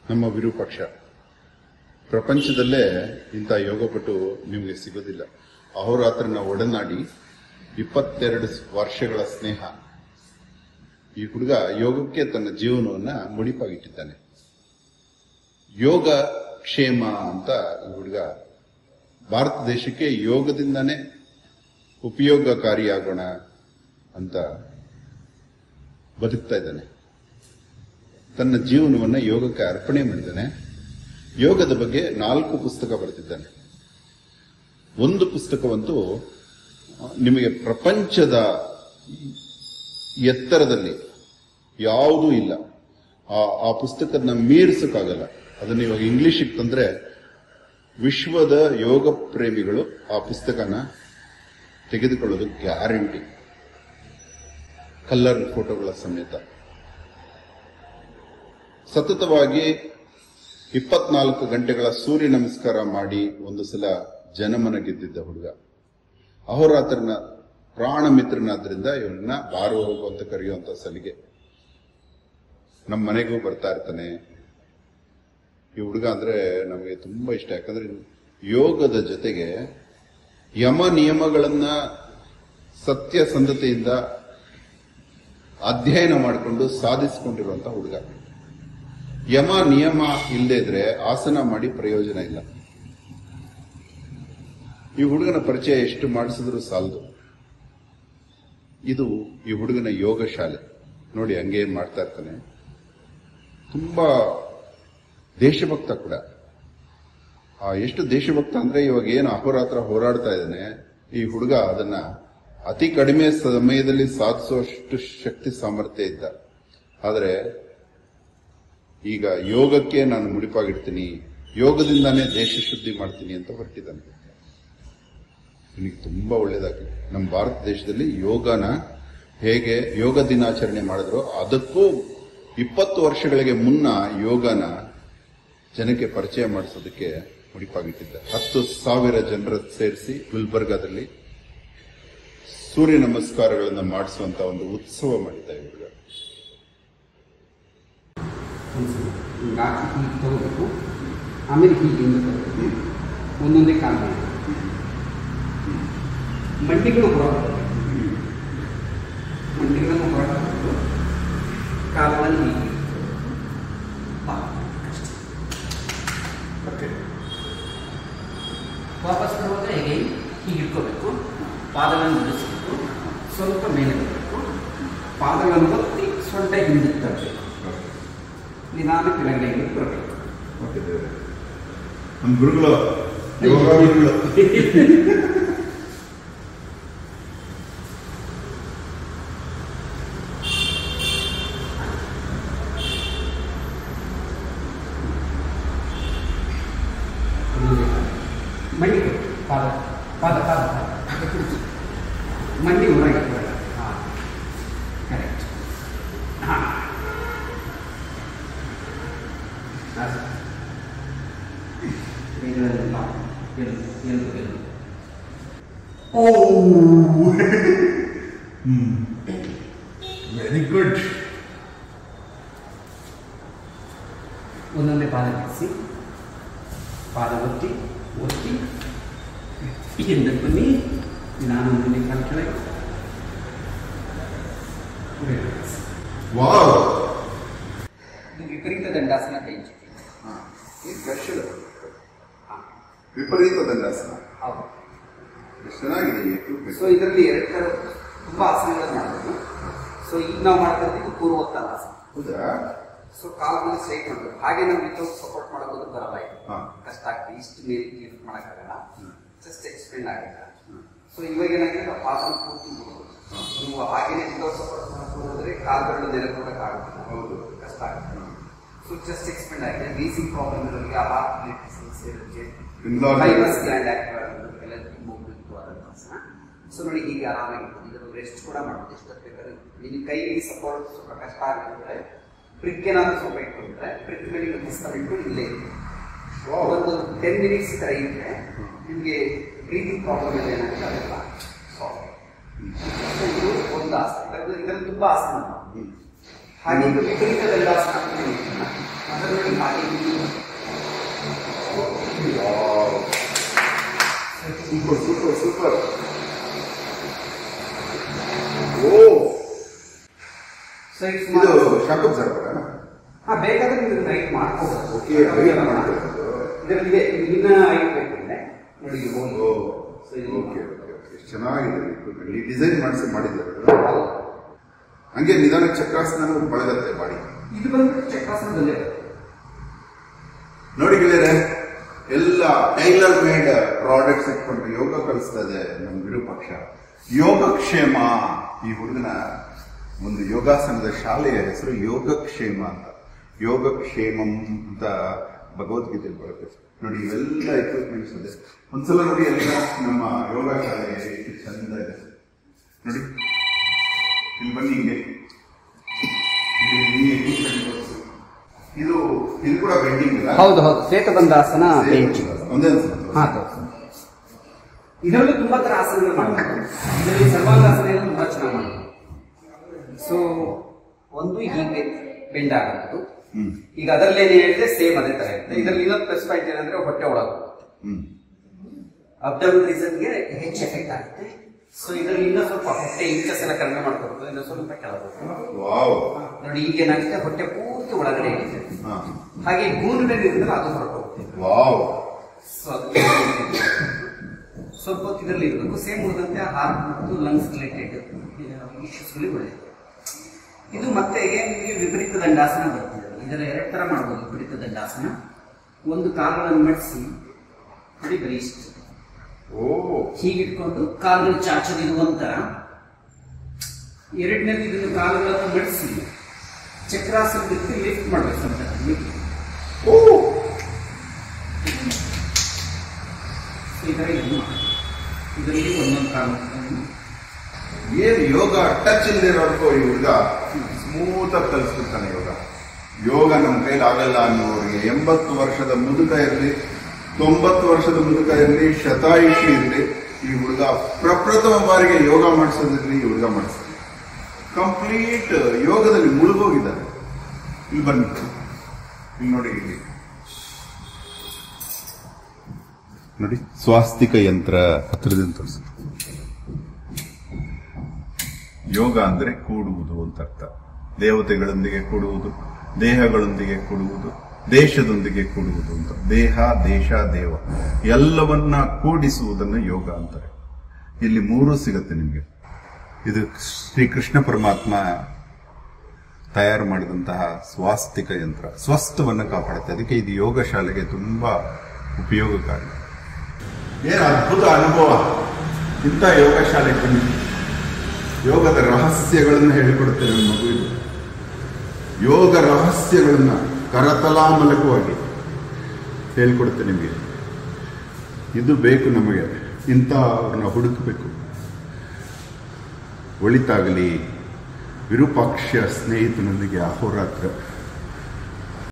ನಮ್ಮ ವಿರೂಪಾಕ್ಷ ಪ್ರಪಂಚದಲ್ಲೇ ಇಂಥ ಯೋಗಪಟು ನಿಮಗೆ ಸಿಗೋದಿಲ್ಲ ಅಹೋರಾತ್ರನ ಒಡನಾಡಿ ಇಪ್ಪತ್ತೆರಡು ವರ್ಷಗಳ ಸ್ನೇಹ ಈ ಹುಡುಗ ಯೋಗಕ್ಕೆ ತನ್ನ ಜೀವನವನ್ನ ಮುಡಿಪಾಗಿಟ್ಟಿದ್ದಾನೆ ಯೋಗ ಕ್ಷೇಮ ಅಂತ ಈ ಹುಡುಗ ಭಾರತ ದೇಶಕ್ಕೆ ಯೋಗದಿಂದಾನೇ ಉಪಯೋಗಕಾರಿಯಾಗೋಣ ಅಂತ ಬದುಕ್ತಾ ಇದ್ದಾನೆ ತನ್ನ ಜೀವನವನ್ನ ಯೋಗಕ್ಕೆ ಅರ್ಪಣೆ ಮಾಡಿದ್ದಾನೆ ಯೋಗದ ಬಗ್ಗೆ ನಾಲ್ಕು ಪುಸ್ತಕ ಬರೆದಿದ್ದಾನೆ ಒಂದು ಪುಸ್ತಕವಂತೂ ನಿಮಗೆ ಪ್ರಪಂಚದ ಎತ್ತರದಲ್ಲಿ ಯಾವುದೂ ಇಲ್ಲ ಆ ಆ ಪುಸ್ತಕದನ್ನ ಮೀರಿಸಕ್ಕಾಗಲ್ಲ ಅದನ್ನ ಇವಾಗ ಇಂಗ್ಲಿಷಿಗೆ ತಂದ್ರೆ ವಿಶ್ವದ ಯೋಗ ಪ್ರೇಮಿಗಳು ಆ ಪುಸ್ತಕನ ತೆಗೆದುಕೊಳ್ಳೋದು ಗ್ಯಾರಂಟಿ ಕಲ್ಲರ್ ಫೋಟೋಗಳ ಸಮೇತ ಸತತವಾಗಿ ಇಪ್ಪತ್ನಾಲ್ಕು ಗಂಟೆಗಳ ಸೂರ್ಯ ನಮಸ್ಕಾರ ಮಾಡಿ ಒಂದು ಸಲ ಜನಮನ ಗೆದ್ದಿದ್ದ ಹುಡುಗ ಅಹೋರಾತ್ರನ ಪ್ರಾಣ ಮಿತ್ರನಾದ್ರಿಂದ ಇವನನ್ನ ಬಾರು ಹೋಗು ಅಂತ ಕರೆಯುವಂತ ಸಲಿಗೆ ನಮ್ಮ ಮನೆಗೂ ಬರ್ತಾ ಇರ್ತಾನೆ ಈ ಹುಡುಗ ಅಂದ್ರೆ ನಮಗೆ ತುಂಬಾ ಇಷ್ಟ ಯಾಕಂದ್ರೆ ಯೋಗದ ಜೊತೆಗೆ ಯಮ ನಿಯಮಗಳನ್ನ ಸತ್ಯಸಂಧತೆಯಿಂದ ಅಧ್ಯಯನ ಮಾಡಿಕೊಂಡು ಸಾಧಿಸಿಕೊಂಡಿರುವಂತ ಹುಡುಗ ಯಮ ನಿಯಮ ಇಲ್ಲದೆ ಇದ್ರೆ ಆಸನ ಮಾಡಿ ಪ್ರಯೋಜನ ಇಲ್ಲ ಈ ಹುಡುಗನ ಪರಿಚಯ ಎಷ್ಟು ಮಾಡಿಸಿದ್ರು ಸಾಲದು ಇದು ಈ ಹುಡುಗನ ಯೋಗ ಶಾಲೆ ನೋಡಿ ಹಂಗೆ ಮಾಡ್ತಾ ಇರ್ತಾನೆ ತುಂಬಾ ದೇಶಭಕ್ತ ಕೂಡ ಆ ಎಷ್ಟು ದೇಶಭಕ್ತ ಅಂದ್ರೆ ಇವಾಗ ಏನು ಅಹೋರಾತ್ರ ಹೋರಾಡ್ತಾ ಇದ್ದಾನೆ ಈ ಹುಡುಗ ಅದನ್ನ ಅತಿ ಕಡಿಮೆ ಸಮಯದಲ್ಲಿ ಸಾಧಿಸುವಷ್ಟು ಶಕ್ತಿ ಸಾಮರ್ಥ್ಯ ಇದ್ದ ಆದರೆ ಈಗ ಯೋಗಕ್ಕೆ ನಾನು ಮುಡಿಪಾಗಿಡ್ತೀನಿ ಯೋಗದಿಂದಾನೇ ದೇಶ ಶುದ್ಧಿ ಮಾಡ್ತೀನಿ ಅಂತ ಹೊರಟಿದ್ದಾನೆ ನನಗೆ ತುಂಬಾ ಒಳ್ಳೇದಾಗಿದೆ ನಮ್ಮ ಭಾರತ ದೇಶದಲ್ಲಿ ಯೋಗನ ಹೇಗೆ ಯೋಗ ದಿನಾಚರಣೆ ಮಾಡಿದ್ರು ಅದಕ್ಕೂ ಇಪ್ಪತ್ತು ವರ್ಷಗಳಿಗೆ ಮುನ್ನ ಯೋಗನ ಜನಕ್ಕೆ ಪರಿಚಯ ಮಾಡಿಸೋದಕ್ಕೆ ಮುಡಿಪಾಗಿಟ್ಟಿದ್ದ ಹತ್ತು ಸಾವಿರ ಜನರ ಸೇರಿಸಿ ಗುಲ್ಬರ್ಗಾದಲ್ಲಿ ಸೂರ್ಯ ನಮಸ್ಕಾರಗಳನ್ನ ಮಾಡಿಸುವಂತ ಒಂದು ಉತ್ಸವ ಮಾಡಿದ್ದ ಇವಾಗ ಈಗ ಹೀಗೆ ತಗೋಬೇಕು ಆಮೇಲೆ ಹೀಗಿಂದ ತಗೋಬೇಕು ಒಂದೊಂದೇ ಕಾಲು ಮಾಡಿ ಮಂಡಿಗಳು ಹೊರಗೆ ಮಂಡಿಗಳನ್ನು ಹೊರಗೆ ತಗೊಂಡು ಕಾಲುಗಳನ್ನು ಹೀಗೆ ಬಾ. ವಾಪಸ್ ಬರುವಾಗ ಹೇಗೆ ಹೀಗೆ ಇಟ್ಕೋಬೇಕು ಪಾದಗಳನ್ನು ಬಿಡಿಸ್ಬೇಕು ಸ್ವಲ್ಪ ಮೇಲೆ ಬರಬೇಕು ಪಾದಗಳನ್ನು ಒತ್ತಿ ಸೊಂಟ ಹಿಂದಕ್ಕೆ ತರಬೇಕು ನಿಧಾನ ಕೆಳಗಡೆ ಇಳಿದು ಬರಬೇಕು ನಮ್ಮ ಗುರುಗಳು ಯೋಗ ಗುರುಗಳು ಮಂಡಿ ಕೊಡು. ಪಾದ ಪಾದ ಪಾದ ಪಾದ ಮಂಡಿ ಹೊರಗೆ ಹೊರಗೆ ಹಾಂ ಕರೆಕ್ಟ್ ಹಾಂ ಬೇರೆಲ್ಲ ಎಲ್ಲಿ ಎಲ್ಲಿ ಎಲ್ಲಿ ವೆರಿ ಗುಡ್ ಒಂದೊಂದೇ ಪಾದ ಬಿಡಿಸಿ ಪಾದ ಒತ್ತಿ ಒತ್ತಿ ಹಿಂದಕ್ಕೆ ಬನ್ನಿ ನಿಧಾನ ಮುಂದೆ ಕಾಲು ಕೆಳಗೆ Relax. ವಾವ್ ಇದು ವಿಪರೀತ ದಂಡಾಸನ ಕೈ ಚುಕ್ಕಿ ಹಾಂ ವಿಪರೀತ ದಂಡಾಸನ ಹೌದು ಎಷ್ಟು ಚೆನ್ನಾಗಿದೆ ಈ equipment. ಸೊ ಇದರಲ್ಲಿ ಎರಡು ಥರ ತುಂಬ ಆಸನಗಳು ಮಾಡ್ಬೋದು ಸೊ ಈಗ ನಾವು ಮಾಡ್ತಾ ಇದ್ದೀವಿ ಪೂರ್ವೋತ್ತರ ಆಸನ ಹೌದಾ ಸೊ ಕಾಲಲ್ಲಿ ಸ್ಟ್ರೈಟ್ ಮಾಡಬೇಕು ಹಾಗೆ ನಾವು ವಿತೌಟ್ ಸಪೋರ್ಟ್ ಮಾಡೋದು ಬರಲ್ಲ ಇದು ಹಾ. ಕಷ್ಟ ಆಗ್ತದೆ ಇಷ್ಟು ಮೇಲೆ ಲಿಫ್ಟ್ ಮಾಡೋಕ್ಕಾಗಲ್ಲ ಜಸ್ಟ್ ಎಕ್ಸ್ಪ್ಲೇನ್ ಆಗಿಲ್ಲ ಸೊ ಇವಾಗ ಏನಾಗಿದೆ ನಾವು ಪಾದನ ಪೂರ್ತಿ ಬಿಡ್ಬೋದು ನೀವು ಹಾಗೇನೆ ವಿತೌಟ್ ಸಪೋರ್ಟ್ ಮಾಡ್ಕೊಂಡು ಹೋದ್ರೆ ಕಾಲುಗಳು ನೆಲೆ ಕೊಡೋಕ್ಕಾಗಲ್ಲ ಹೌದು. ಕಷ್ಟ ಆಗುತ್ತೆ ಸೊ ಜಸ್ಟ್ ಎಕ್ಸ್ಪ್ಲೇನ್ ಆಗಿದೆ ವೀಸಿಂಗ್ ಪ್ರಾಬ್ಲಮ್ ಇರೋರಿಗೆ ಆ ಹಾರ್ಟ್ ಸೇರುತ್ತೆ Involved. ಫೈಬರ್ಸ್ ಗ್ಲ್ಯಾಂಡ್ ಎಲ್ಲ ಮೂವ್ಮೆಂಟ್ ಆದಂಥ ಆಸನ ಸೊ ನೋಡಿ ಹೀಗೆ ಆರಾಮಾಗಿ ಇದರ ರೆಸ್ಟ್ ಕೂಡ ಮಾಡ್ಬೋದು ಎಷ್ಟೊತ್ತು ಬೇಕಾದ್ರೆ ನಿಮಗೆ ಕೈಗೆ ಸಪೋರ್ಟ್ ಸ್ವಲ್ಪ ಕಷ್ಟ ಆಗಿದ್ರೆ ಬ್ರಿಕ್ ಏನಾದ್ರು ಸ್ವಲ್ಪ ಇಟ್ಕೊಂಡ್ರೆ ಬ್ರಿಕ್ ಮೇಲೆ ನೀವು ಪುಸ್ತಕ ಇಟ್ಕೊಂಡು ಇಲ್ಲೇ ಇರಿ. Wow. ಒಂದು ಟೆನ್ ಮಿನಿಟ್ಸ್ ಈ ಥರ ಇದ್ರೆ ನಿಮಗೆ ಬ್ರೀತಿಂಗ್ ಪ್ರಾಬ್ಲಮ್ ಎಲ್ಲ ಏನಾಗುತ್ತೆ ಅದೆಲ್ಲ ಸಾಲ್ವ್ ಸೊ ಇದು ಒಂದು ಆಸನ ಇದರಲ್ಲಿ ಇದರಲ್ಲಿ ತುಂಬಾ ಆಸನ ಇದೆ. ಹಾಗೆ ಇದು ವಿಪರೀತ ದಂಡಾಸನ ಅಂತ ಹೇಳ್ತೀವಿ. ಅದರಲ್ಲಿ ಹಾಗೆ super super super oh so ಇದು ಇದು ಸುಮಾರು ಶಾಕ್ ಅಬ್ಸರ್ವರ್ ಹಾ ಬೇಕಾದ್ರೆ ನೀವು ನೈಟ್ ಮಾಡ್ಕೋಬಹುದು ಓಕೆ ವೇಟ್ ಮಾಡ್ಕೊಳ್ಳೋದು ಇದರಲ್ಲಿ ಇನ್ನ ಐಟ್ ಬೇಕಂದ್ರೆ ನೋಡಿ ಇದು ಹೋಗಿ. ಓ ಸೊ ಇದು ಓಕೆ ಓಕೆ ಓಕೆ ಎಷ್ಟು ಚೆನ್ನಾಗಿದೆ equipment. ಈ ಡಿಸೈನ್ ಮಾಡಿಸಿ ಮಾಡಿದ್ದಾರೆ ಹಂಗೆ ನಿಧಾನ ಚಕ್ರಾಸನ ಬಳಗತ್ತೆ ಬಾಡಿ ಇದು ಬಂದ್ಬಿಟ್ಟು ಚಕ್ರಾಸನದಲ್ಲೇ ನೋಡಿ ಗೆಳೆಯರೆ ಎಲ್ಲ ಟೈಲರ್ ಮೇಡ್ ಪ್ರಾಡಕ್ಟ್ಸ್ ಇಟ್ಕೊಂಡು ಯೋಗ ಕಲಿಸ್ತಾ ಇದೆ ನಮ್ಮ ವಿರೂಪಾಕ್ಷ ಯೋಗಕ್ಷೇಮ ಈ ಹುಡುಗನ ಒಂದು ಯೋಗಾಸನದ ಶಾಲೆಯ ಹೆಸರು ಯೋಗಕ್ಷೇಮ ಅಂತ ಯೋಗಕ್ಷೇಮಂ ಅಂತ ಭಗವದ್ಗೀತೆಯಲ್ಲಿ ಬರುತ್ತೆ ನೋಡಿ ಇವೆಲ್ಲ ಎಕ್ವಿಪ್ಮೆಂಟ್ಸ್ ಇದೆ ಒಂದ್ಸಲ ನೋಡಿ ಎಲ್ಲ ನಮ್ಮ ಯೋಗ ಶಾಲೆ ಎಷ್ಟು ಚಂದ ಇದೆ ನೋಡಿ ಇಲ್ಲಿ ಬನ್ನಿ ಹಿಂಗೆ ಇದು ಈ equipment box. ಇದು ಇದು ಕೂಡ ಬೆಂಡಿಂಗ್ ಇಲ್ಲ ಹೌದು ಹೌದು ಶ್ವೇತಬಂಧಾಸನ ಬೆಂಚ್ ಒಂದೇ ಅನ್ಸುತ್ತೆ. ಹಾ ಇದರಲ್ಲೂ ತುಂಬಾ ತರ ಆಸನಗಳು ಮಾಡ್ಬೋದು ಇದರಲ್ಲಿ ಸರ್ವಾಂಗಾಸನ ಎಲ್ಲ ತುಂಬಾ ಚೆನ್ನಾಗಿ ಮಾಡ್ಬೋದು ಸೊ ಒಂದು ಹೀಗೆ ಬೆಂಡ್ ಆಗೋದು ಹ್ಮ್ ಈಗ ಅದರಲ್ಲಿ ಏನು ಹೇಳಿದ್ರೆ ಸೇಮ್ ಅದೇ ತರ ಇರುತ್ತೆ ಇದರಲ್ಲಿ ಇನ್ನೊಂದು ಪ್ಲಸ್ ಪಾಯಿಂಟ್ ಏನಂದ್ರೆ ಹೊಟ್ಟೆ ಒಳಗೆ ಹೋಗುತ್ತೆ ಹ್ಮ್ ಅಬ್ಡಮನ್ ರೀಸನ್ಗೆ ಹೆಚ್ಚು ಎಫೆಕ್ಟ್ ಆಗುತ್ತೆ ಸೊ ಇದರಲ್ಲಿ ಇನ್ನೂ ಸ್ವಲ್ಪ ಹೊಟ್ಟೆ ಇಂಚಸ್ ಎಲ್ಲ ಕಡಿಮೆ ಮಾಡ್ಕೊಬೇಕು ಇನ್ನೂ ಸ್ವಲ್ಪ ಕೆಳಗೆ ವಾವ್ ನೋಡಿ ಈಗ ಏನಾಗುತ್ತೆ ಹೊಟ್ಟೆ ಪೂರ್ತಿ ಒಳಗಡೆ ಇದೆ ಹಾ ಹಾಗೆ ಗೂಂಡಲ್ಲಿ ಇರೋದ್ರಲ್ಲಿ ಅದು ಹೊರಟೋಗುತ್ತೆ ವಾವ್ ಸೊ ಅದಕ್ಕೆ ಸ್ವಲ್ಪ ಹೊತ್ತು ಇದರಲ್ಲಿ ಇರಬೇಕು ಸೇಮ್ ಉಳಿದಂತೆ ಹಾರ್ಟ್ ಮತ್ತು ಲಂಗ್ಸ್ ರಿಲೇಟೆಡ್ ಇಶ್ಯೂಸ್ಗಳು ಒಳ್ಳೆಯದು ಇದು ಮತ್ತೆ ನಿಮಗೆ ವಿಪರೀತ ದಂಡಾಸನ ಬರ್ತದೆ ಇದರ ಎರಡು ತರ ಮಾಡ್ಬೋದು ವಿಪರೀತ ದಂಡಾಸನ ಒಂದು ಕಾಲುಗಳನ್ನು ಮಡಿಸಿ ನೋಡಿ ಬರೀ ಇಷ್ಟು ಓ ಹೀಗಿಟ್ಕೊಂಡು ಕಾಲುಗಳು ಚಾಚೋದು ಒಂಥರ ಎರಡನೇದು ಇದನ್ನು ಕಾಲುಗಳನ್ನು ಮಡಿಸಿ ಚಕ್ರಾಸನದಕ್ಕೆ ಲಿಫ್ಟ್ ಮಾಡಬೇಕು ಅಂತ lift. ಓ ಈ ಥರ ಇದು ಮಾಡಿ. ಇದರಲ್ಲಿ ಒಂದೊಂದು ಕಾಲನ್ನು ಏನ್ ಯೋಗ ಟಚ್ ಇಲ್ಲದೆ ಇರೋರ್ಗು ಈ ಹುಡುಗ ಸ್ಮೂತ್ ಆಗಿ ಕಲಿಸ್ಬಿಡ್ತಾನೆ ಯೋಗ ಯೋಗ ನಮ್ಮ ಕೈಲಿ ಆಗಲ್ಲ ಅನ್ನೋರಿಗೆ ಎಂಬತ್ತು ವರ್ಷದ ಮುದುಕ ಇರಲಿ ತೊಂಬತ್ತು ವರ್ಷದ ಮುದುಕ ಇರಲಿ ಶತಾಯುಷಿ ಇರಲಿ ಈ ಹುಡುಗ ಪ್ರಪ್ರಥಮ ಬಾರಿಗೆ ಯೋಗ ಮಾಡಿಸೋದಿರ್ಲಿ ಈ ಹುಡುಗ ಮಾಡಿಸ್ತಾನೆ ಕಂಪ್ಲೀಟ್ ಯೋಗದಲ್ಲಿ ಮುಳುಗೋಗಿದ್ದಾರೆ ಇಲ್ಲಿ ಬನ್ನಿ ಇಲ್ಲಿ ನೋಡಿ ಇಲ್ಲಿ ನೋಡಿ ಸ್ವಾಸ್ತಿಕ ಯಂತ್ರ ಹತ್ರದಿಂದ ತೋರಿಸಿ ಯೋಗ ಅಂದ್ರೆ ಕೂಡುವುದು ಅಂತ ಅರ್ಥ ದೇವತೆಗಳೊಂದಿಗೆ ಕೂಡುವುದು ದೇಹಗಳೊಂದಿಗೆ ಕೂಡುವುದು ದೇಶದೊಂದಿಗೆ ಕೂಡುವುದು ಅಂತ ದೇಹ ದೇಶ ದೇವ ಎಲ್ಲವನ್ನ ಕೂಡಿಸುವುದನ್ನು ಯೋಗ ಅಂತಾರೆ ಇಲ್ಲಿ ಮೂರು ಸಿಗುತ್ತೆ ನಿಮಗೆ ಇದು ಶ್ರೀಕೃಷ್ಣ ಪರಮಾತ್ಮ ತಯಾರು ಮಾಡಿದಂತಹ ಸ್ವಾಸ್ತಿಕ ಯಂತ್ರ ಸ್ವಸ್ಥವನ್ನು ಕಾಪಾಡುತ್ತೆ ಅದಕ್ಕೆ ಇದು ಯೋಗ ಶಾಲೆಗೆ ತುಂಬಾ ಉಪಯೋಗಕಾರಿ ಏನು ಅದ್ಭುತ ಅನುಭವ ಇಂಥ ಯೋಗ ಶಾಲೆಗೆ ಬನ್ನಿ ಯೋಗದ ರಹಸ್ಯಗಳನ್ನು ಹೇಳಿಕೊಡುತ್ತೆ ನನ್ನ ಮಗುವಿಗೆ ಯೋಗ ರಹಸ್ಯಗಳನ್ನ ಕರತಲಾಮಲಕವಾಗಿ ಹೇಳ್ಕೊಡುತ್ತೆ ನಿಮಗೆ ಇದು ಬೇಕು ನಮಗೆ ಇಂಥ ಅವ್ರನ್ನ ಹುಡುಕಬೇಕು ಒಳಿತಾಗಲಿ ವಿರೂಪಾಕ್ಷ ಸ್ನೇಹಿತನೊಂದಿಗೆ ಅಹೋರಾತ್ರ